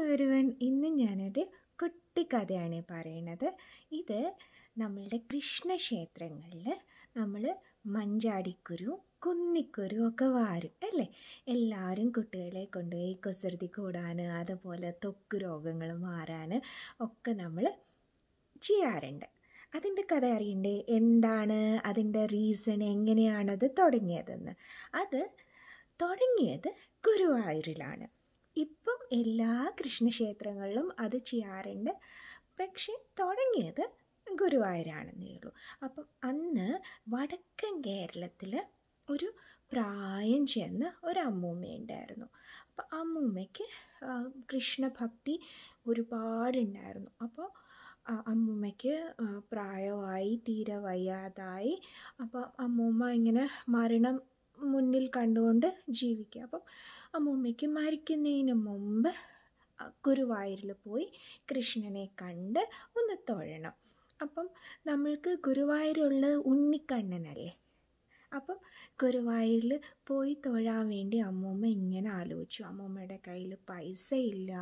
everyone ഇന്ന് ഞാനൊരു കുട്ടിക്കഥയാണ് പറയണത് ഇത് നമ്മളുടെ കൃഷ്ണക്ഷേത്രങ്ങളിൽ നമ്മൾ മഞ്ചാടിക്കുരു കുന്നിക്കുരു ഒക്കെ വാരും അല്ലേ എല്ലാവരും കുട്ടികളെ കൊണ്ടുപോയി കുസൃതി കൂടാൻ അതുപോലെ ത്വക്ക് രോഗങ്ങൾ മാറാൻ ഒക്കെ നമ്മൾ ചെയ്യാറുണ്ട് അതിൻ്റെ കഥ അറിയണ്ടേ എന്താണ് അതിൻ്റെ റീസൺ എങ്ങനെയാണത് തുടങ്ങിയതെന്ന് അത് തുടങ്ങിയത് ഗുരുവായൂരിലാണ് ഇപ്പം എല്ലാ കൃഷ്ണക്ഷേത്രങ്ങളിലും അത് ചെയ്യാറുണ്ട് പക്ഷെ തുടങ്ങിയത് ഗുരുവായൂരാണെന്നേ ഉള്ളൂ അപ്പം അന്ന് വടക്കൻ കേരളത്തിൽ ഒരു പ്രായം ചെന്ന ഒരു അമ്മൂമ്മയുണ്ടായിരുന്നു അപ്പം അമ്മൂമ്മയ്ക്ക് കൃഷ്ണഭക്തി ഒരുപാടുണ്ടായിരുന്നു അപ്പോൾ അമ്മൂമ്മയ്ക്ക് പ്രായമായി തീരെ വയ്യാതായി അപ്പം അമ്മൂമ്മ ഇങ്ങനെ മരണം മുന്നിൽ കണ്ടുകൊണ്ട് ജീവിക്കുക അപ്പം അമ്മൂമ്മയ്ക്ക് മരിക്കുന്നതിന് മുമ്പ് ഗുരുവായൂരിൽ പോയി കൃഷ്ണനെ കണ്ട് ഒന്ന് തൊഴണം അപ്പം നമ്മൾക്ക് ഗുരുവായൂരുള്ള ഉണ്ണിക്കണ്ണനല്ലേ അപ്പം ഗുരുവായൂരിൽ പോയി തൊഴാൻ വേണ്ടി അമ്മൂമ്മ ഇങ്ങനെ ആലോചിച്ചു അമ്മൂമ്മയുടെ കയ്യിൽ പൈസ ഇല്ല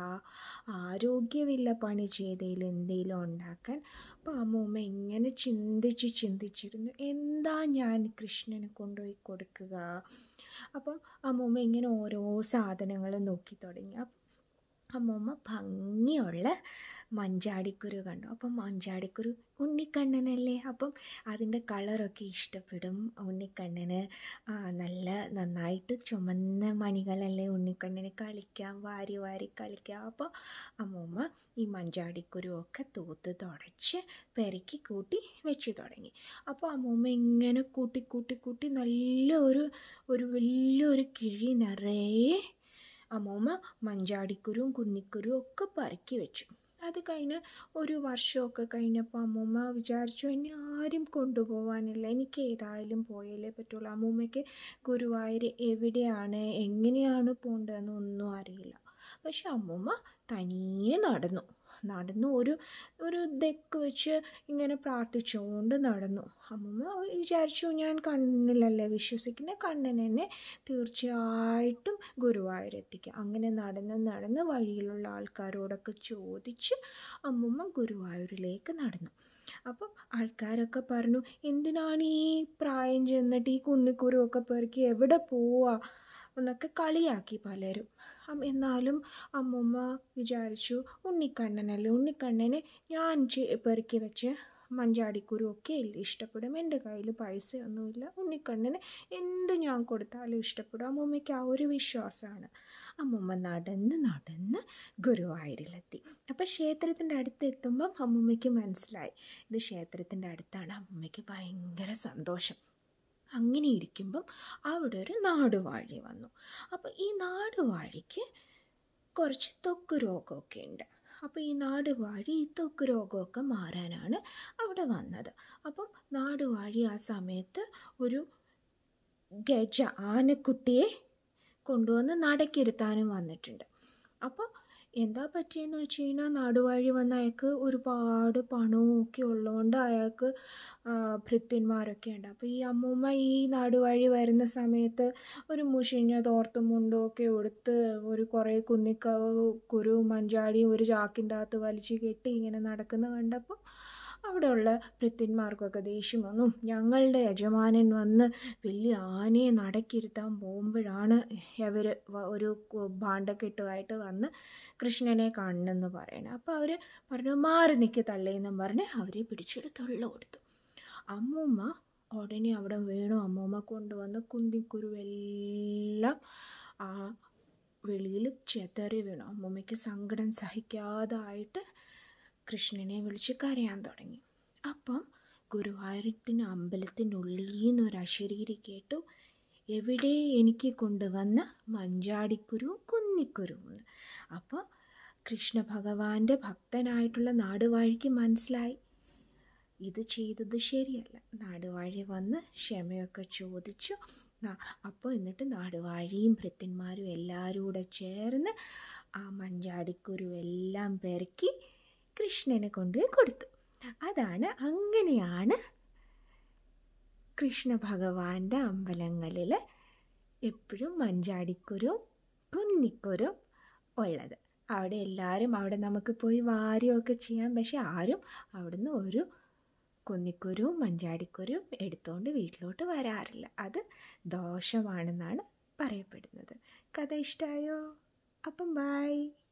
ആരോഗ്യമില്ല പണി ചെയ്തതിൽ എന്തെങ്കിലും ഉണ്ടാക്കാൻ അപ്പോൾ അമ്മൂമ്മ ഇങ്ങനെ ചിന്തിച്ച് ചിന്തിച്ചിരുന്നു എന്താ ഞാൻ കൃഷ്ണന് കൊണ്ടുപോയി കൊടുക്കുക അപ്പം അമ്മൂമ്മ ഇങ്ങനെ ഓരോ സാധനങ്ങൾ നോക്കി തുടങ്ങി അപ്പം അമ്മൂമ്മ ഭംഗിയുള്ള മഞ്ചാടിക്കുരു കണ്ടു അപ്പം മഞ്ചാടിക്കുരു ഉണ്ണിക്കണ്ണനല്ലേ അപ്പം അതിൻ്റെ കളറൊക്കെ ഇഷ്ടപ്പെടും ഉണ്ണിക്കണ്ണന് നല്ല നന്നായിട്ട് ചുമന്ന മണികളല്ലേ ഉണ്ണിക്കണ്ണന് കളിക്കാം വാരി വാരി കളിക്കാം അപ്പോൾ അമ്മൂമ്മ ഈ മഞ്ചാടിക്കുരു ഒക്കെ തൂത്ത് തുടച്ച് പെരക്കി കൂട്ടി വെച്ച് തുടങ്ങി അപ്പോൾ അമ്മൂമ്മ ഇങ്ങനെ കൂട്ടി കൂട്ടി കൂട്ടി നല്ല ഒരു ഒരു വലിയൊരു കിഴി നിറയെ അമ്മൂമ്മ മഞ്ചാടിക്കുരുവും കുന്നിക്കുരുവും ഒക്കെ പറക്കി വെച്ചു അത് കഴിഞ്ഞ് ഒരു വർഷമൊക്കെ കഴിഞ്ഞപ്പോൾ അമ്മൂമ്മ വിചാരിച്ചു എന്നെ ആരും കൊണ്ടുപോകാനില്ല എനിക്ക് ഏതായാലും പോയാലേ പറ്റുള്ളൂ അമ്മൂമ്മയ്ക്ക് ഗുരുവായൂർ എവിടെയാണ് എങ്ങനെയാണ് പോകേണ്ടതെന്ന് ഒന്നും അറിയില്ല പക്ഷെ അമ്മൂമ്മ തനിയെ നടന്നു നടന്നു ഒരു ഒരു ദക്ക് വെച്ച് ഇങ്ങനെ പ്രാർത്ഥിച്ചുകൊണ്ട് നടന്നു അമ്മൂമ്മ വിചാരിച്ചു ഞാൻ കണ്ണിലല്ലേ വിശ്വസിക്കുന്നത് കണ്ണൻ എന്നെ തീർച്ചയായിട്ടും ഗുരുവായൂർ എത്തിക്കുക അങ്ങനെ നടന്ന് നടന്ന് വഴിയിലുള്ള ആൾക്കാരോടൊക്കെ ചോദിച്ച് അമ്മൂമ്മ ഗുരുവായൂരിലേക്ക് നടന്നു അപ്പം ആൾക്കാരൊക്കെ പറഞ്ഞു എന്തിനാണ് ഈ പ്രായം ചെന്നിട്ട് ഈ കുന്നിക്കുരുവൊക്കെ പെറുക്കി എവിടെ പോവാ എന്നൊക്കെ കളിയാക്കി പലരും എന്നാലും അമ്മൂമ്മ വിചാരിച്ചു ഉണ്ണിക്കണ്ണനല്ലേ ഉണ്ണിക്കണ്ണനെ ഞാൻ പെറുക്കി വെച്ച് മഞ്ചാടിക്കുരു ഒക്കെ ഇല്ല ഇഷ്ടപ്പെടും എൻ്റെ കയ്യിൽ പൈസയൊന്നുമില്ല ഉണ്ണിക്കണ്ണന് എന്ത് ഞാൻ കൊടുത്താലും ഇഷ്ടപ്പെടും അമ്മൂമ്മയ്ക്ക് ആ ഒരു വിശ്വാസമാണ് അമ്മൂമ്മ നടന്ന് നടന്ന് ഗുരുവായൂരിലെത്തി അപ്പം ക്ഷേത്രത്തിൻ്റെ അടുത്ത് എത്തുമ്പം അമ്മൂമ്മയ്ക്ക് മനസ്സിലായി ഇത് ക്ഷേത്രത്തിൻ്റെ അടുത്താണ് അമ്മൂമ്മയ്ക്ക് ഭയങ്കര സന്തോഷം അങ്ങനെ ഇരിക്കുമ്പം അവിടെ ഒരു നാടുവാഴി വന്നു അപ്പോൾ ഈ നാടുവാഴിക്ക് കുറച്ച് ത്വക്ക് രോഗമൊക്കെ ഉണ്ട് അപ്പോൾ ഈ നാടുവാഴി ഈ ത്വക്ക് രോഗമൊക്കെ മാറാനാണ് അവിടെ വന്നത് അപ്പം നാടുവാഴി ആ സമയത്ത് ഒരു ഗജ ആനക്കുട്ടിയെ കൊണ്ടുവന്ന് നടക്കിരുത്താനും വന്നിട്ടുണ്ട് അപ്പോൾ എന്താ പറ്റിയെന്ന് വെച്ച് കഴിഞ്ഞാൽ നാടുവാഴി വന്ന അയാൾക്ക് ഒരുപാട് പണവും ഒക്കെ ഉള്ളതുകൊണ്ട് അയാൾക്ക് ഭൃത്യന്മാരൊക്കെ ഉണ്ട് അപ്പോൾ ഈ അമ്മൂമ്മ ഈ നാടുവാഴി വരുന്ന സമയത്ത് ഒരു മുഷിഞ്ഞ തോർത്തും മുണ്ടും ഒക്കെ ഉടുത്ത് ഒരു കുറേ കുന്നിക്ക കുരു മഞ്ചാടിയും ഒരു ചാക്കിൻ്റെ അകത്ത് വലിച്ചു കെട്ടി ഇങ്ങനെ നടക്കുന്ന കണ്ടപ്പോൾ അവിടെയുള്ള ഭൃത്യന്മാർക്കൊക്കെ ദേഷ്യം വന്നു ഞങ്ങളുടെ യജമാനൻ വന്ന് വലിയ ആനയെ നടക്കിരുത്താൻ പോകുമ്പോഴാണ് അവർ ഒരു ഭാണ്ഡക്കെട്ടുമായിട്ട് വന്ന് കൃഷ്ണനെ കാണണമെന്ന് പറയണത് അപ്പോൾ അവർ പറഞ്ഞു മാറി നിൽക്കി തള്ളിയെന്നും പറഞ്ഞ് അവരെ പിടിച്ചൊരു തൊള്ള കൊടുത്തു അമ്മൂമ്മ ഉടനെ അവിടെ വീണു അമ്മൂമ്മ കൊണ്ടുവന്ന് കുന്തിക്കുരുവെല്ലാം ആ വെളിയിൽ ചെതറി വീണു അമ്മൂമ്മയ്ക്ക് സങ്കടം സഹിക്കാതായിട്ട് കൃഷ്ണനെ വിളിച്ച് കരയാൻ തുടങ്ങി അപ്പം ഗുരുവായൂരത്തിന് അമ്പലത്തിൻ്റെ ഉള്ളിൽ നിന്ന് ഒരു അശരീരി കേട്ടു എവിടെ എനിക്ക് കൊണ്ടുവന്ന മഞ്ചാടിക്കുരു കുന്നിക്കുരു അപ്പോൾ കൃഷ്ണ ഭഗവാന്റെ ഭക്തനായിട്ടുള്ള നാടുവാഴിക്ക് മനസ്സിലായി ഇത് ചെയ്തത് ശരിയല്ല നാടുവാഴി വന്ന് ക്ഷമയൊക്കെ ചോദിച്ചു അപ്പോൾ എന്നിട്ട് നാടുവാഴിയും ഭൃത്യന്മാരും എല്ലാവരും കൂടെ ചേർന്ന് ആ മഞ്ചാടിക്കുരു എല്ലാം പെറുക്കി കൃഷ്ണനെ കൊണ്ടുപോയി കൊടുത്തു അതാണ് അങ്ങനെയാണ് കൃഷ്ണ ഭഗവാന്റെ അമ്പലങ്ങളിൽ എപ്പോഴും മഞ്ചാടിക്കുരും കുന്നിക്കുരും ഉള്ളത് അവിടെ എല്ലാവരും അവിടെ നമുക്ക് പോയി വാരുകയൊക്കെ ചെയ്യാം പക്ഷെ ആരും അവിടുന്ന് ഒരു കുന്നിക്കുരുവും മഞ്ചാടിക്കുരുവും എടുത്തുകൊണ്ട് വീട്ടിലോട്ട് വരാറില്ല അത് ദോഷമാണെന്നാണ് പറയപ്പെടുന്നത് കഥ ഇഷ്ടമായോ അപ്പം ബായ്